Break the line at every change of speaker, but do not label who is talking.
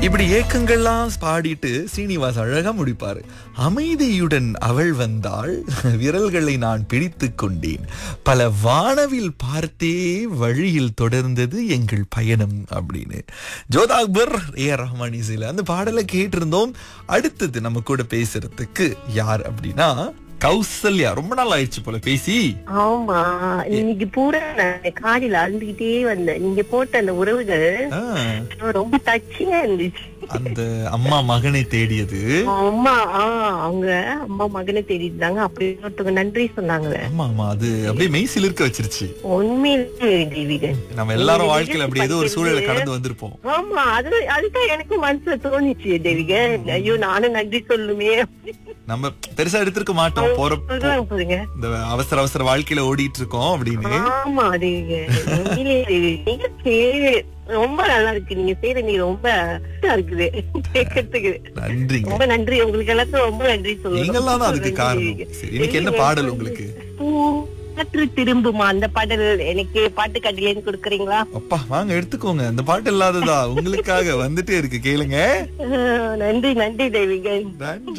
இப்படி ஏக்கங்கள்லாம் பாடிட்டு சீனிவாஸ் அழகா முடிப்பாரு அமைதியுடன் அவள் வந்தாள் விரல்களை நான் பிடித்து கொண்டேன் பல வானவில் பார்த்தே வழியில் தொடர்ந்தது எங்கள் பயணம் அப்படின்னு ஜோதா அக்பர் ஏ ஆர் ரஹ்மான் இசையில அந்த பாடலை கேட்டிருந்தோம் அடுத்தது நம்ம கூட பேசுறதுக்கு யார் அப்படின்னா கௌசல்யா ரொம்ப நாள் ஆயிடுச்சு போல பேசி
ஆமா இன்னைக்கு பூரா நான் காலையில அழுதுகிட்டே வந்தேன் நீங்க போட்ட அந்த உறவுகள்
ஆ,
ரொம்ப டச்சிங்கா இருந்துச்சு
அந்த அம்மா மகனை தேடியது
அம்மா ஆஹ் அவங்க அம்மா மகனை தேடிட்டாங்க அப்படி ஒருத்தவங்க நன்றி சொன்னாங்க
ஆமா ஆமா அது அப்படியே மெய் சிலிர்க்க வச்சிருச்சு
உண்மையிலே தேவிகன்
நம்ம எல்லாரும் வாழ்க்கையில அப்படி ஏதோ ஒரு சூழலை கடந்து வந்திருப்போம்
ஆமா அது அதுதான் எனக்கு மனசுல தோணுச்சு தேவிகன் ஐயோ நானும் நன்றி சொல்லுமே
நம்ம பெருசா எடுத்திருக்க மாட்டோம் போற
சொல்றாங்க பாருங்க
இந்த அவசர அவசர வாழ்க்கையில ஓடிட்டு இருக்கோம் அப்படின்னு
ஆமா தேவிகன் உண்மையிலே தேவி. நீங்க செய்ய- ரொம்ப நல்லா இருக்கு நீங்க செய்யற நீ ரொம்ப இதா இருக்குது கேட்கறதுக்கு
நன்றிங்க
ரொம்ப நன்றி உங்களுக்கு எல்லாத்துக்கும் ரொம்ப நன்றி
நீங்கெல்லாம் தான் அதுக்கு
சொல்லுங்க
காரணம் சரி இன்னைக்கு என்ன பாடல் உங்களுக்கு
பூ காற்று திரும்புமா அந்த பாடல் எனக்கு பாட்டு கட்டிலேன்னு கொடுக்குறீங்களா
அப்பா வாங்க எடுத்துக்கோங்க அந்த பாட்டு இல்லாததா உங்களுக்காக வந்துட்டே இருக்கு கேளுங்க
நன்றி நன்றி தேவிகன்
நன்றி